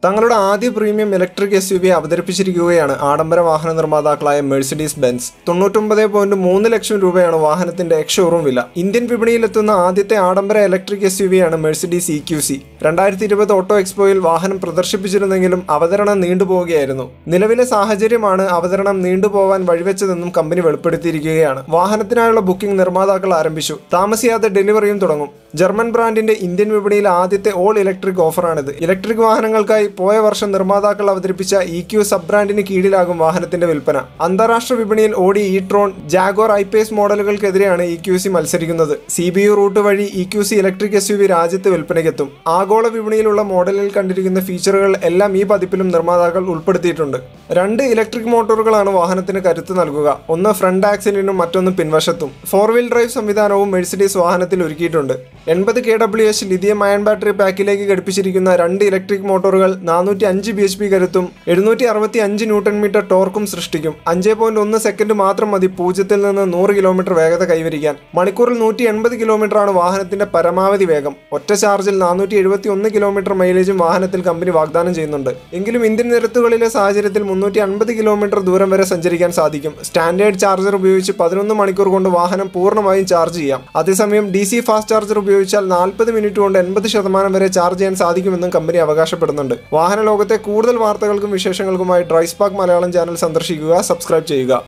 തങ്ങളുടെ ആദ്യ premium electric S U V അവതരിപ്പിച്ചിരിക്കുകയാണ് ആഡംബര വാഹന നിർമ്മാതാക്കളായ മെഴ്സിഡീസ് ബെൻസ് തൊണ്ണൂറ്റൊമ്പത് പോയിന്റ് മൂന്ന് ലക്ഷം രൂപയാണ് വാഹനത്തിന്റെ എക്സ് ഷോറൂം വില ഇന്ത്യൻ വിപണിയിലെത്തുന്ന ആദ്യത്തെ ആഡംബര ഇലക്ട്രിക് എസ് യു വി ആണ് മെഴ്സിഡീസ് ഇ ക്യു സി രണ്ടായിരത്തി ഇരുപത് ഓട്ടോ എക്സ്പോയിൽ വാഹനം പ്രദർശിപ്പിച്ചിരുന്നെങ്കിലും അവതരണം നീണ്ടുപോവുകയായിരുന്നു നിലവിലെ സാഹചര്യമാണ് അവതരണം നീണ്ടുപോവാൻ വഴിവെച്ചതെന്നും കമ്പനി വെളിപ്പെടുത്തിയിരിക്കുകയാണ് വാഹനത്തിനായുള്ള ബുക്കിംഗ് നിർമ്മാതാക്കൾ ആരംഭിച്ചു താമസിയാതെ ഡെലിവറിയും തുടങ്ങും ജർമ്മൻ ബ്രാൻഡിന്റെ ഇന്ത്യൻ വിപണിയിലെ ആദ്യത്തെ ഓൾ ഇലക്ട്രിക് ഓഫറാണിത് ഇലക്ട്രിക് വാഹനങ്ങൾക്കായി പോയ വർഷം നിർമ്മാതാക്കൾ അവതരിപ്പിച്ച ഇ ക്യു സബ് ബ്രാൻഡിന് കീഴിലാകും വാഹനത്തിന്റെ വിൽപ്പന അന്താരാഷ്ട്ര വിപണിയിൽ Audi E tron Jaguar I P S മോഡലുകൾക്കെതിരെയാണ് ഇ ക്യു സി മത്സരിക്കുന്നത് സി ബി യു റൂട്ട് വഴി E Q C electric S U V രാജ്യത്ത് വിൽപ്പനയ്ക്കെത്തും ആഗോള വിപണിയിലുള്ള മോഡലിൽ കണ്ടിരിക്കുന്ന ഫീച്ചറുകൾ എല്ലാം ഈ പതിപ്പിലും നിർമ്മാതാക്കൾ ഉൾപ്പെടുത്തിയിട്ടുണ്ട് രണ്ട് ഇലക്ട്രിക് മോട്ടോറുകളാണ് വാഹനത്തിന് കരുത്ത് നൽകുക ഒന്ന് ഫ്രണ്ട് ആക്സിലിനും മറ്റൊന്ന് പിൻവശത്തും ഫോർ വീൽ ഡ്രൈവ് സംവിധാനവും മെഴ്സിഡീസ് വാഹനത്തിൽ ഒരുക്കിയിട്ടുണ്ട് എൺപത് K W H lithium ion battery പാക്കിലേക്ക് ഘടിപ്പിച്ചിരിക്കുന്ന രണ്ട് ഇലക്ട്രിക് മോട്ടോറുകൾ നാനൂറ്റി അഞ്ച് ബി എച്ച് പി കരുത്തും എഴുന്നൂറ്റി അറുപത്തി അഞ്ച് ന്യൂട്ടൺ മീറ്റർ ടോർക്കും സൃഷ്ടിക്കും അഞ്ച് പോയിന്റ് ഒന്ന് സെക്കൻഡ് മാത്രം മതി പൂജ്യത്തിൽ നിന്ന് നൂറ് കിലോമീറ്റർ വേഗത കൈവരിക്കാൻ മണിക്കൂറിൽ നൂറ്റി എൺപത് കിലോമീറ്ററാണ് വാഹനത്തിന്റെ പരമാവധി വേഗം ഒറ്റ ചാർജിൽ നാനൂറ്റി എഴുപത്തി ഒന്ന് കിലോമീറ്റർ മൈലേജും വാഹനത്തിൽ കമ്പനി വാഗ്ദാനം ചെയ്യുന്നുണ്ട് എങ്കിലും ഇന്ത്യൻ നിരത്തുകളിലെ സാഹചര്യത്തിൽ മുന്നൂറ്റി അൻപത് കിലോമീറ്റർ ദൂരം വരെ സഞ്ചരിക്കാൻ സാധിക്കും സ്റ്റാൻഡേർഡ് ചാർജർ ഉപയോഗിച്ച് പതിനൊന്ന് മണിക്കൂർ കൊണ്ട് വാഹനം പൂർണ്ണമായും ചാർജ് ചെയ്യാം അതേസമയം ഡി സി ഫാസ്റ്റ് ചാർജർ ഉപയോഗിച്ചാൽ നാൽപ്പത് മിനിറ്റ് കൊണ്ട് എൺപത് ശതമാനം വരെ ചാർജ് ചെയ്യാൻ സാധിക്കുമെന്നും കമ്പനി അവകാശപ്പെടുന്നുണ്ട് വാഹന ലോകത്തെ കൂടുതൽ വാർത്തകൾക്കും വിശേഷങ്ങൾക്കുമായി ഡ്രൈസ്പാർക്ക് മലയാളം ചാനൽ സന്ദർശിക്കുക സബ്സ്ക്രൈബ് ചെയ്യുക